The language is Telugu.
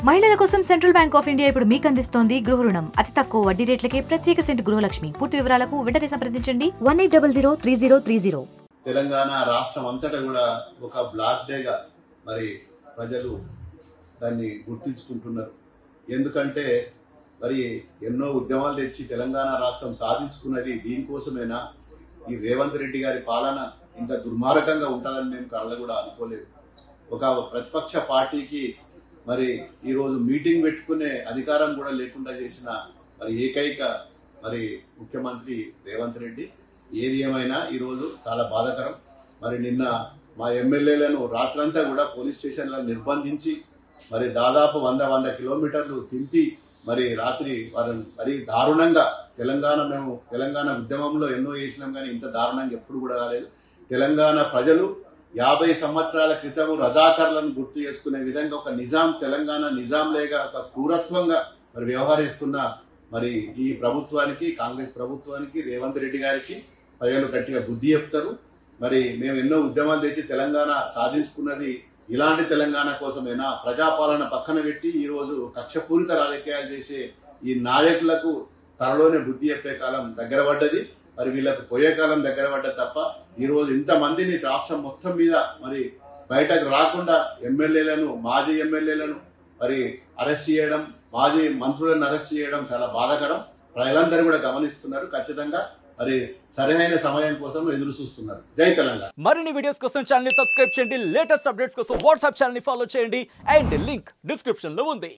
మహిళల కోసం సెంట్రల్ బ్యాంక్ ఆఫ్ ఇండియా ఇప్పుడు మీకు అందిస్తోంది గృహ రుణం అతి తక్కువ వడ్డీ రేట్లకే ప్రత్యేక సెంట్ గృహలక్ష్మి పూర్తి వివరాలకు వెంటనే సంప్రదించండి one eight double zero three zero three zero Telangana రాష్ట్రం అంతటా కూడా ఒక బ్లాక్ డేగా మరి ప్రజలు దాన్ని గుర్తించుకుంటున్నారు ఎందుకంటే మరి ఎన్నో ఉద్యమాలు తెచ్చి తెలంగాణ రాష్ట్రం సాధించుకున్నది దీనికోసమేనా ఈ రేవంత్ రెడ్డి గారి పాలన ఇంత దుర్మార్గంగా ఉంటుందని మేము కళ్ళ కూడా అనుకోలేదు ఒక ప్రతిపక్ష పార్టీకి మరి ఈరోజు మీటింగ్ పెట్టుకునే అధికారం కూడా లేకుండా చేసిన మరి ఏకైక మరి ముఖ్యమంత్రి రేవంత్ రెడ్డి ఏది ఏమైనా ఈరోజు చాలా బాధాకరం మరి నిన్న మా ఎమ్మెల్యేలను రాత్రంతా కూడా పోలీస్ స్టేషన్లను నిర్బంధించి మరి దాదాపు వంద వంద కిలోమీటర్లు తింపి మరి రాత్రి వారిని మరి దారుణంగా తెలంగాణ మేము తెలంగాణ ఉద్యమంలో ఎన్నో చేసినాం కానీ ఇంత దారుణంగా ఎప్పుడు కూడా కాలేదు తెలంగాణ ప్రజలు యాభై సంవత్సరాల క్రితం రజాకర్లను గుర్తు చేసుకునే విధంగా ఒక నిజాం తెలంగాణ నిజాం లేగా ఒక క్రూరత్వంగా మరి వ్యవహరిస్తున్న మరి ఈ ప్రభుత్వానికి కాంగ్రెస్ ప్రభుత్వానికి రేవంత్ రెడ్డి గారికి ప్రజలు గట్టిగా బుద్ధి చెప్తారు మరి మేము ఎన్నో ఉద్యమాలు తెచ్చి తెలంగాణ సాధించుకున్నది ఇలాంటి తెలంగాణ కోసమేనా ప్రజాపాలన పక్కన పెట్టి ఈ రోజు కక్షపూరిత రాజకీయాలు చేసే ఈ నాయకులకు త్వరలోనే బుద్ధి చెప్పే కాలం దగ్గర పడ్డది మరి వీళ్ళకు పోయే కాలం దగ్గర పడ్డది తప్ప ఈ రోజు ఇంతమందిని రాష్ట్రం మొత్తం మీద మరి బయటకు రాకుండా ఎమ్మెల్యేలను మాజీ ఎమ్మెల్యేలను మరి అరెస్ట్ చేయడం మాజీ మంత్రులను అరెస్ట్ చేయడం చాలా బాధాకరం ప్రజలందరూ కూడా గమనిస్తున్నారు ఖచ్చితంగా మరి సరైన సమయం కోసం ఎదురు చూస్తున్నారు జై తెలంగాణ మరిన్ని వీడియోస్ కోసం ఛానల్ ని సబ్స్క్రైబ్ చేయండి లేటెస్ట్ అప్డేట్స్ కోసం వాట్సాప్ ఛానల్ ని ఫాలో చేయండి అండ్ లింక్ డిస్క్రిప్షన్ లో ఉంది